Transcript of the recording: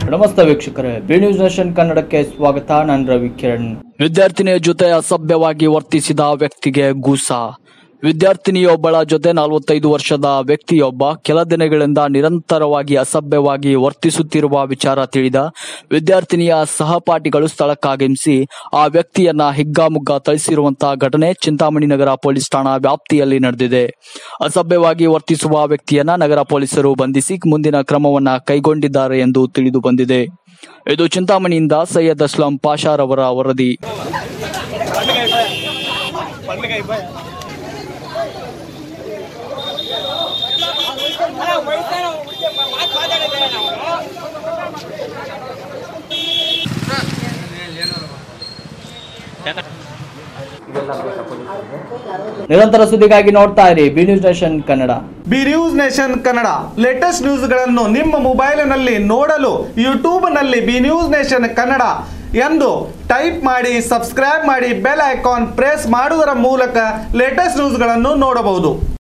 ನಮಸ್ತೆ ವೀಕ್ಷಕರೇ B news nation ಕನ್ನಡಕ್ಕೆ ಸ್ವಾಗತ ನಾನು ರವಿ ಕಿರಣ್ ವಿದ್ಯಾರ್ಥಿನಿಯ ಜೊತೆ ಅಸಭ್ಯವಾಗಿ ವರ್ತಿಸಿದ ವ್ಯಕ್ತಿಗೆ ಗೂಸ ವಿದ್ಯಾರ್ಥಿನಿಯೊಬ್ಬಳ ಜೊತೆ ನಲವತ್ತೈದು ವರ್ಷದ ವ್ಯಕ್ತಿಯೊಬ್ಬ ಕೆಲ ದಿನಗಳಿಂದ ನಿರಂತರವಾಗಿ ಅಸಭ್ಯವಾಗಿ ವರ್ತಿಸುತ್ತಿರುವ ವಿಚಾರ ತಿಳಿದ ವಿದ್ಯಾರ್ಥಿನಿಯ ಸಹಪಾಠಿಗಳು ಸ್ಥಳಕ್ಕಾಗಮಿಸಿ ಆ ವ್ಯಕ್ತಿಯನ್ನ ಹಿಗ್ಗಾಮುಗ್ಗಾ ಥಳಿಸಿರುವಂತಹ ಘಟನೆ ಚಿಂತಾಮಣಿ ನಗರ ಪೊಲೀಸ್ ಠಾಣಾ ವ್ಯಾಪ್ತಿಯಲ್ಲಿ ನಡೆದಿದೆ ಅಸಭ್ಯವಾಗಿ ವರ್ತಿಸುವ ವ್ಯಕ್ತಿಯನ್ನ ನಗರ ಪೊಲೀಸರು ಬಂಧಿಸಿ ಮುಂದಿನ ಕ್ರಮವನ್ನ ಕೈಗೊಂಡಿದ್ದಾರೆ ಎಂದು ತಿಳಿದು ಬಂದಿದೆ ಇದು ಚಿಂತಾಮಣಿಯಿಂದ ಸೈಯದ್ ಅಸ್ಲಂ ಪಾಷಾರವರ ವರದಿ ನಿರಂತರ ಸುದ್ದಿಗಾಗಿ ನೋಡ್ತಾ ಇರಿ B news nation Kannada B news nation Kannada latest ನ್ಯೂಸ್ಗಳನ್ನು ನಿಮ್ಮ ಮೊಬೈಲಿನಲ್ಲಿ ನೋಡಲು ಯೂಟ್ಯೂಬ್ನಲ್ಲಿ ಬಿ ನ್ಯೂಸ್ ನೇಷನ್ ಕನ್ನಡ ಎಂದು ಟೈಪ್ ಮಾಡಿ ಸಬ್ಸ್ಕ್ರೈಬ್ ಮಾಡಿ ಬೆಲ್ ಐಕಾನ್ ಪ್ರೆಸ್ ಮಾಡುವುದರ ಮೂಲಕ ಲೇಟೆಸ್ಟ್ ನ್ಯೂಸ್ಗಳನ್ನು ನೋಡಬಹುದು